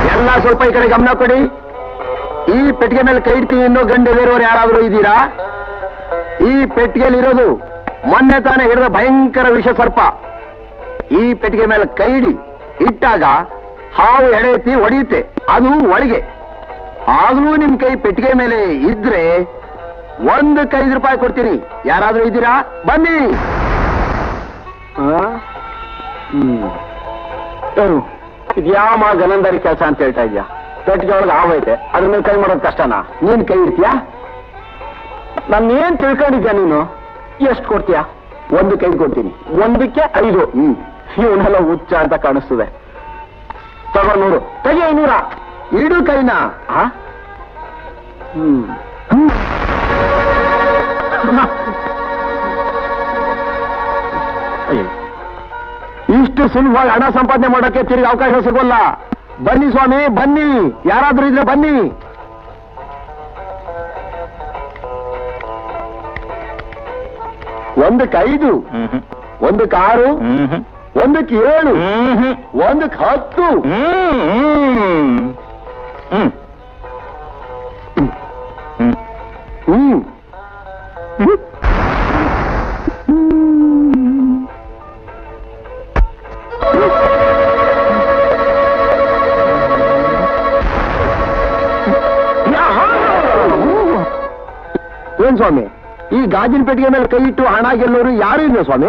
ಎಲ್ಲ ಸ್ವಲ್ಪ ಈ ಕಡೆ ಗಮನ ಕೊಡಿ ಈ ಪೆಟ್ಟಿಗೆ ಮೇಲೆ ಕೈ ಇಡ್ತೀನಿ ಇನ್ನೂ ಗಂಡು ಬೇರೆಯವರು ಯಾರಾದರೂ ಇದ್ದೀರಾ ಈ ಪೆಟ್ಟಿಗೆಯಲ್ಲಿ ಇರೋದು ಮೊನ್ನೆ ತಾನೇ ಹಿಡಿದ ಭಯಂಕರ ವಿಷ ಸರ್ಪ ಈ ಪೆಟ್ಟಿಗೆ ಮೇಲೆ ಕೈ ಇಡಿ ಇಟ್ಟಾಗ ಹಾವು ಎಡೆ ಎತ್ತಿ ಹೊಡೆಯುತ್ತೆ ಅದು ಒಳಗೆ ಆಗ್ಲೂ ನಿಮ್ ಕೈ ಪೆಟ್ಟಿಗೆ ಮೇಲೆ ಇದ್ರೆ ಒಂದಕ್ಕೆ ಐದು ರೂಪಾಯಿ ಕೊಡ್ತೀನಿ ಯಾರಾದ್ರೂ ಇದ್ದೀರಾ ಬನ್ನಿ ಇದ್ಯಾವ ಗನಂದರಿ ಕೆಲಸ ಅಂತ ಹೇಳ್ತಾ ಇದ್ಯಾ ಪೆಟ್ಟಿಗೆ ಒಳಗೆ ಹಾವೈತೆ ಅದ್ರ ಮೇಲೆ ಕೈ ಮಾಡೋದು ಕಷ್ಟನಾ ನೀನ್ ಕೈ ಇಡ್ತೀಯಾ ನಾನು ಏನ್ ತಿಳ್ಕೊಂಡಿದ್ಯಾ ನೀನು ಎಷ್ಟು ಕೊಡ್ತೀಯಾ ಒಂದು ಕೈ ಕೊಡ್ತೀನಿ ಒಂದಕ್ಕೆ ಐದು ಹ್ಮ್ ಇವನೆಲ್ಲ ಹುಚ್ಚ ಅಂತ ಕಾಣಿಸ್ತದೆ ತಗೋ ನೂರು ತೆಗಿ ಐನೂರ ಇಡು ಕೈನ ಆ? ಹ್ಮ್ ಹ್ಮ್. ಅಯ್ಯೋ. ಇಷ್ಟು ಸುಲಭವಾಗಿ ಹಣ ಸಂಪಾದನೆ ಮಾಡೋಕೆ ತಿರುಗಿ ಅವಕಾಶ ಸಿಗೋಲ್ಲ ಬನ್ನಿ ಸ್ವಾಮಿ ಬನ್ನಿ ಯಾರಾದ್ರೂ ಇದ್ರೆ ಬನ್ನಿ ಒಂದಕ್ಕೆ ಐದು ಒಂದಕ್ಕೆ ಆರು ಒಂದಕ್ಕೆ ಏಳು ಒಂದಕ್ಕೆ ಹತ್ತು ಹ್ಮ್ ಏನ್ ಸ್ವಾಮಿ ಈ ಗಾಜಿನ ಪೆಟ್ಟಿಗೆ ಮೇಲೆ ಕೈ ಇಟ್ಟು ಹಣ ಗೆಲ್ಲೋರು ಯಾರು ಇಲ್ಲ ಸ್ವಾಮಿ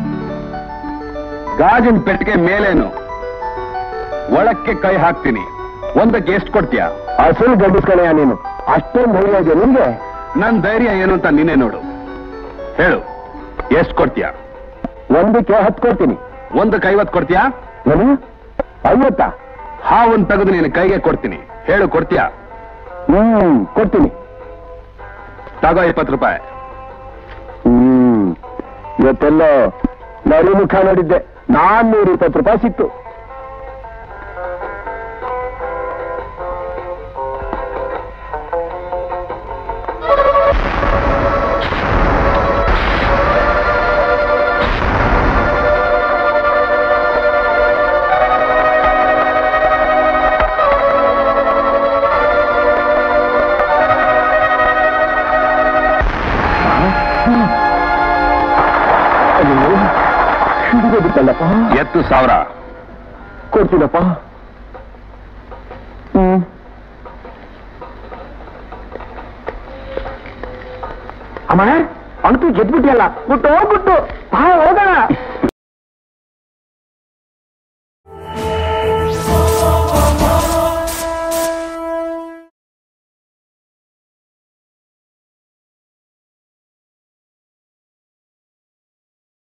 ಗಾಜಿನ ಪೆಟ್ಟಿಗೆ ಮೇಲೇನು ಒಳಕ್ಕೆ ಕೈ ಹಾಕ್ತೀನಿ ಒಂದಕ್ಕೆ ಎಷ್ಟು ಕೊಡ್ತೀಯಾ ಅಸಲು ಗಂಡಿಸ್ಕಣೆಯ ನೀನು ಅಷ್ಟೊಂದು ಧೈರ್ಯ ಇದೆ ನಿಮ್ಗೆ ನನ್ ಧೈರ್ಯ ಏನು ಅಂತ ನೀನೇ ನೋಡು ಹೇಳು ಎಷ್ಟು ಕೊಡ್ತೀಯಾ ಒಂದಕ್ಕೆ ಹತ್ತು ಕೊಡ್ತೀನಿ ಒಂದಕ್ಕೆ ಐವತ್ತು ಕೊಡ್ತೀಯಾ ಏನು ಐವತ್ತಾ ಹಾವನ್ ತೆಗೆದು ನೀನು ಕೈಗೆ ಕೊಡ್ತೀನಿ ಹೇಳು ಕೊಡ್ತೀಯಾ ಹ್ಮ್ ಕೊಡ್ತೀನಿ ತಗೋ ಇಪ್ಪತ್ತು ರೂಪಾಯಿ ಹ್ಮ್ ಇವತ್ತೆಲ್ಲೋ ನರಿ ಮುಖ ನೋಡಿದ್ದೆ ನಾನ್ನೂರ ಇಪ್ಪತ್ತು ರೂಪಾಯಿ ಸಿಕ್ತು ಅಯ್ಯೋ ಹಿಡಿದೋಗುತ್ತಲ್ಲಪ್ಪ ಎತ್ತು ಸಾವಿರ ಕೊಡ್ತೀನಪ್ಪ ಹ್ಮ್ ಅಮ್ಮ ಅಂತೂ ಗೆದ್ಬಿಟ್ಟಿಯಲ್ಲ ಬಿಟ್ಟು ಬಿಟ್ಟು ಬಾ ಹೋಗು